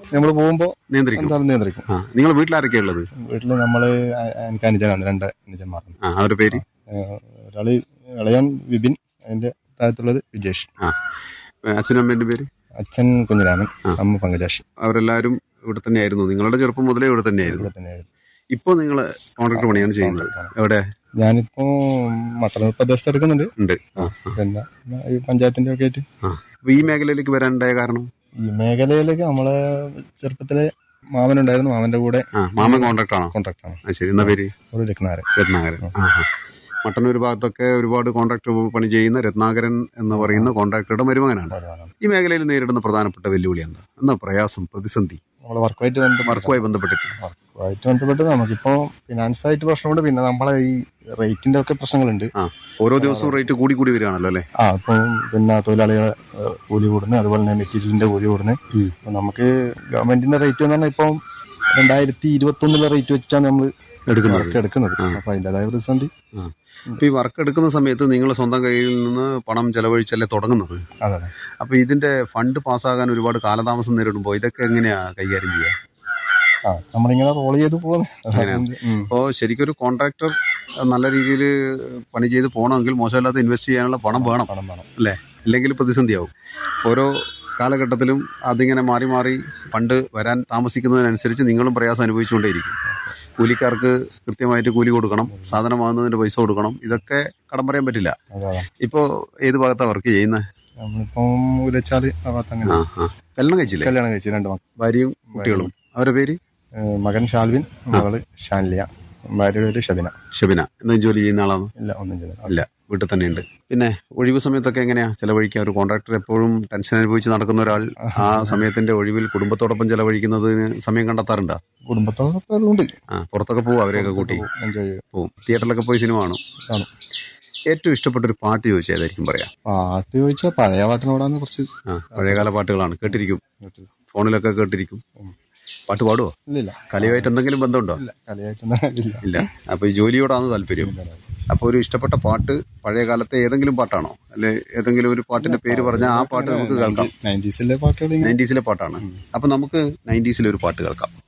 നമ്മൾ പോകുമ്പോൾ നിയന്ത്രിക്കും എന്തായാലും നിയന്ത്രിക്കും ആ നിങ്ങൾ വീട്ടിലാരൊക്കെയാ ഉള്ളത് വീട്ടിൽ നമ്മള് അ- എനിക്ക് അനുജനാണ് രണ്ട് അനുജന്മാരുണ്ട് ആ അവരുടെ പേര് ഏഹ് ഒരാള് ഇളയൻ വിപിൻ അതിന്റെ താഴത്തുള്ളത് വിജേഷ് ആ അച്ഛനും അമ്മേന്റെ പേര് അച്ഛൻ കുഞ്ഞിരാമൻ അമ്മ പങ്കജാഷി അവരെല്ലാവരും ഇവിടെ തന്നെയായിരുന്നു നിങ്ങളുടെ ചെറുപ്പം മുതലേ ഇവിടെ തന്നെയായിരുന്നു ഇവിടെ തന്നെയായിരുന്നു ഇപ്പോൾ നിങ്ങൾ കോൺട്രാക്ടർ പണിയാണ് ചെയ്യുന്നത് എവിടെ ഞാനിപ്പോ മട്ടന്നൂർ പ്രദേശത്ത് എടുക്കുന്നുണ്ട് ഉണ്ട് ആ ആ, പിന്നെ ഈ പഞ്ചായത്തിന്റെ ഒക്കെ ആയിട്ട് ആ അപ്പൊ ഈ മേഖലയിലേക്ക് വരാനുണ്ടായ കാരണം ഈ മേഖലയിലേക്ക് നമ്മളെ ചെറുപ്പത്തിലെ മാമനുണ്ടായിരുന്നു മാമന്റെ കൂടെ ആ മാമൻ കോൺട്രാക്ടർ ആണോ കോൺട്രാക്ട് ആണ് ആ ശരി എന്നാ പേര് ഒരു രത്നാരൻ രത്നാകരൻ ആ ആ. മട്ടന്നൂർ ഭാഗത്തൊക്കെ ഒരുപാട് കോൺട്രാക്ടർ പണി ചെയ്യുന്ന രത്നാകരൻ എന്ന് പറയുന്ന കോൺട്രാക്ടറുടെ മരുമകനാണ് ഈ മേഖലയിൽ നേരിടുന്ന പ്രധാനപ്പെട്ട വെല്ലുവിളി എന്താ എന്താ പ്രയാസം പ്രതിസന്ധി നമ്മളെ വർക്കുമായിട്ട് ബന്ധപ്പെട്ട് വർക്കുമായി ബന്ധപ്പെട്ടിട്ട് വർക്കുമായിട്ട് ബന്ധപ്പെട്ട് നമുക്കിപ്പോ ഫിനാൻസ് ആയിട്ട് പ്രശ്നമുണ്ട് പിന്നെ നമ്മളെ ഈ റേറ്റിന്റെ ഒക്കെ പ്രശ്നങ്ങളുണ്ട് ആ ഓരോ ദിവസവും റേറ്റ് കൂടി കൂടി വരികയാണല്ലോ അല്ലേ ആ ഇപ്പം പിന്നെ തൊഴിലാളികളെ ഏഹ്, കൂലി കൂടുന്നു അതുപോലെ തന്നെ മെറ്റീരിയലിന്റെ കൂലി കൂടുന്നു അപ്പൊ നമുക്ക് ഗവൺമെന്റിന്റെ റേറ്റ് എന്ന് പറഞ്ഞാൽ ഇപ്പം രണ്ടായിരത്തി ഇരുപത്തി ഒന്നിലെ റേറ്റ് വെച്ചിട്ടാണ് നമ്മൾ എടുക്കുന്നത് വർക്ക് എടുക്കുന്നത് അപ്പൊ അതിൻ്റെതായ പ്രതിസന്ധി ആ അപ്പൊ ഈ വർക്ക് എടുക്കുന്ന സമയത്ത് നിങ്ങൾ സ്വന്തം കയ്യിൽ നിന്ന് പണം ചെലവഴിച്ചല്ലേ തുടങ്ങുന്നത് അതെ അപ്പൊ ഇതിന്റെ ഫണ്ട് പാസ്സാകാൻ ഒരുപാട് കാലതാമസം നേരിടുമ്പോൾ ഇതൊക്കെ എങ്ങനെയാ കൈകാര്യം ചെയ്യുക ആ നമ്മളിങ്ങനെ റോൾ ചെയ്ത് പോകുന്നത് ഉം. അപ്പോൾ ശരിക്കും ഒരു കോൺട്രാക്ടർ നല്ല രീതിയിൽ പണി ചെയ്ത് പോകണമെങ്കിൽ മോശമില്ലാത്ത ഇൻവെസ്റ്റ് ചെയ്യാനുള്ള പണം വേണം പണം വേണം അല്ലേ അല്ലെങ്കിൽ പ്രതിസന്ധിയാവും ഓരോ കാലഘട്ടത്തിലും അതിങ്ങനെ മാറി മാറി ഫണ്ട് വരാൻ താമസിക്കുന്നതിനനുസരിച്ച് നിങ്ങളും പ്രയാസം അനുഭവിച്ചുകൊണ്ടേയിരിക്കും കൂലിക്കാർക്ക് കൃത്യമായിട്ട് കൂലി കൊടുക്കണം സാധനം വാങ്ങുന്നതിന്റെ പൈസ കൊടുക്കണം ഇതൊക്കെ കടം പറയാൻ പറ്റില്ല അതെ അതെ ഇപ്പോൾ ഏത് ഭാഗത്താണ് വർക്ക് ചെയ്യുന്നത് നമ്മളിപ്പം ഉലച്ചാല് ആ ഭാഗത്ത് അങ്ങനെ ആ ആ കല്യാണം കഴിച്ചില്ലേ കല്യാണം കഴിച്ചു രണ്ട് മക്കൾ ഭാര്യയും കുട്ടികളും അവരുടെ പേര് ഏഹ്, മകൻ ഷാൽവിൻ മകള് ഷാൻലിയ ഭാര്യയുടെ പേര് ഷബിന ഷബിന എന്തെങ്കിലും ജോലി ചെയ്യുന്ന ആളാണോ ഇല്ല ഒന്നും ചെയ്തില്ല ഇല്ല വീട്ടിൽ തന്നെയുണ്ട് പിന്നെ ഒഴിവ് സമയത്തൊക്കെ എങ്ങനെയാ ചെലവഴിക്കുക ഒരു കോൺട്രാക്ടർ എപ്പോഴും ടെൻഷൻ അനുഭവിച്ച് നടക്കുന്ന ഒരാൾ ആ സമയത്തിന്റെ ഒഴിവിൽ കുടുംബത്തോടൊപ്പം ചെലവഴിക്കുന്നതിന് സമയം കണ്ടെത്താറുണ്ടോ കുടുംബത്തോടൊപ്പം ഉണ്ട് ആ പുറത്തൊക്കെ പോകും അവരെയൊക്കെ കൂട്ടി എൻജോയ് ചെയ്യും പോകും തിയേറ്ററിലൊക്കെ പോയി സിനിമ കാണും കാണും ഏറ്റവും ഇഷ്ടപ്പെട്ട ഒരു പാട്ട് ചോദിച്ചാൽ ഏതായിരിക്കും പറയാം പാട്ട് ചോദിച്ചാൽ പഴയ പാട്ടിനോടാണ് കുറച്ച് ആ പഴയകാല പാട്ടുകളാണ് കേട്ടിരിക്കും ഫോണിലൊക്കെ കേട്ടിരിക്കും പാട്ട് പാടുവോ ഇല്ലില്ല കലയുമായിട്ട് എന്തെങ്കിലും ബന്ധമുണ്ടോ ഇല്ല കളിയായിട്ടൊന്നും ഇല്ല ഇല്ല അപ്പൊ ഈ ജോലിയോടാണ് താല്പര്യം അപ്പൊ ഒരു ഇഷ്ടപ്പെട്ട പാട്ട് പഴയ കാലത്തെ ഏതെങ്കിലും പാട്ടാണോ അല്ലെ ഏതെങ്കിലും ഒരു പാട്ടിന്റെ പേര് പറഞ്ഞാൽ ആ പാട്ട് നമുക്ക് കേൾക്കാം നയൻറ്റീസിലെ പാട്ടുകൾ ഇങ്ങനെ നയൻറ്റീസിലെ പാട്ടാണ് അപ്പൊ നമുക്ക് നയൻറ്റീസിലെ ഒരു പാട്ട് കേൾക്കാം